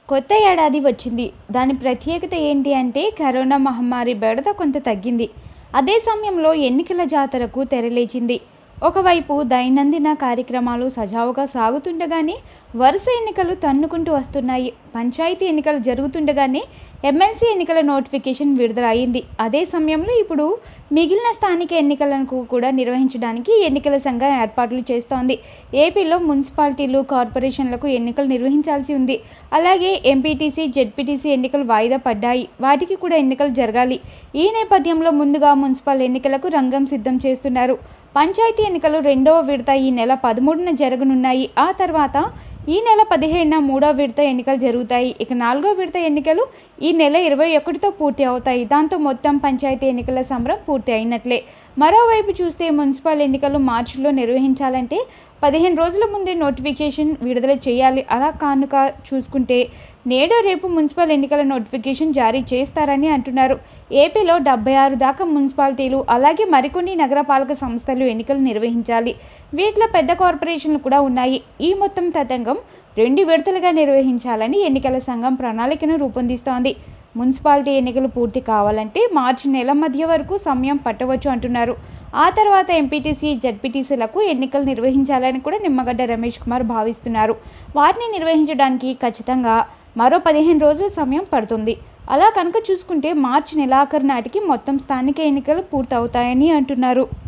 కొత్త ఏడాది వచ్చింది దాని ప్రత్యేకత ఏంటి అంటే కరోనా మహమ్మారి బెడద కొంత తగ్గింది అదే సమయంలో ఎన్నికల జాతరకు తెరలేచింది ఒకవైపు దైనందిన కార్యక్రమాలు సజావుగా సాగుతుండగానే వరుస ఎన్నికలు తన్నుకుంటూ వస్తున్నాయి పంచాయతీ ఎన్నికలు జరుగుతుండగానే ఎమ్మెల్సీ ఎన్నికల నోటిఫికేషన్ విడుదల అయింది అదే సమయంలో ఇప్పుడు మిగిలిన స్థానిక ఎన్నికలను కూడా నిర్వహించడానికి ఎన్నికల సంఘం ఏర్పాట్లు చేస్తోంది ఏపీలో మున్సిపాలిటీలు కార్పొరేషన్లకు ఎన్నికలు నిర్వహించాల్సి ఉంది అలాగే ఎంపీటీసీ జెడ్పీటీసీ ఎన్నికలు వాయిదా పడ్డాయి వాటికి కూడా ఎన్నికలు జరగాలి ఈ నేపథ్యంలో ముందుగా మున్సిపల్ ఎన్నికలకు రంగం సిద్ధం చేస్తున్నారు పంచాయతీ ఎన్నికలు రెండవ విడత ఈ నెల పదమూడున జరగనున్నాయి ఆ తర్వాత ఈ నెల పదిహేడున మూడో విడత ఎన్నికలు జరుగుతాయి ఇక నాలుగో విడత ఎన్నికలు ఈ నెల ఇరవై ఒకటితో పూర్తి అవుతాయి దాంతో మొత్తం పంచాయతీ ఎన్నికల సంబరం పూర్తి అయినట్లే మరోవైపు చూస్తే మున్సిపల్ ఎన్నికలు మార్చిలో నిర్వహించాలంటే పదిహేను రోజుల ముందే నోటిఫికేషన్ విడుదల చేయాలి అలా కానుక చూసుకుంటే నేడు రేపు మున్సిపల్ ఎన్నికల నోటిఫికేషన్ జారీ చేస్తారని అంటున్నారు ఏపీలో డెబ్బై ఆరు దాకా మున్సిపాలిటీలు అలాగే మరికొన్ని నగరపాలక సంస్థలు ఎన్నికలు నిర్వహించాలి వీటిలో పెద్ద కార్పొరేషన్లు కూడా ఉన్నాయి ఈ మొత్తం తతంగం రెండు విడతలుగా నిర్వహించాలని ఎన్నికల సంఘం ప్రణాళికను రూపొందిస్తోంది మున్సిపాలిటీ ఎన్నికలు పూర్తి కావాలంటే మార్చి నెల మధ్య వరకు సమయం పట్టవచ్చు అంటున్నారు ఆ తర్వాత ఎంపీటీసీ జడ్పీటీసీలకు ఎన్నికలు నిర్వహించాలని కూడా నిమ్మగడ్డ రమేష్ కుమార్ భావిస్తున్నారు వాటిని నిర్వహించడానికి ఖచ్చితంగా మరో పదిహేను రోజుల సమయం పడుతుంది అలా కనుక చూసుకుంటే మార్చి నెలాఖరు నాటికి మొత్తం స్థానిక ఎన్నికలు పూర్తవుతాయని అంటున్నారు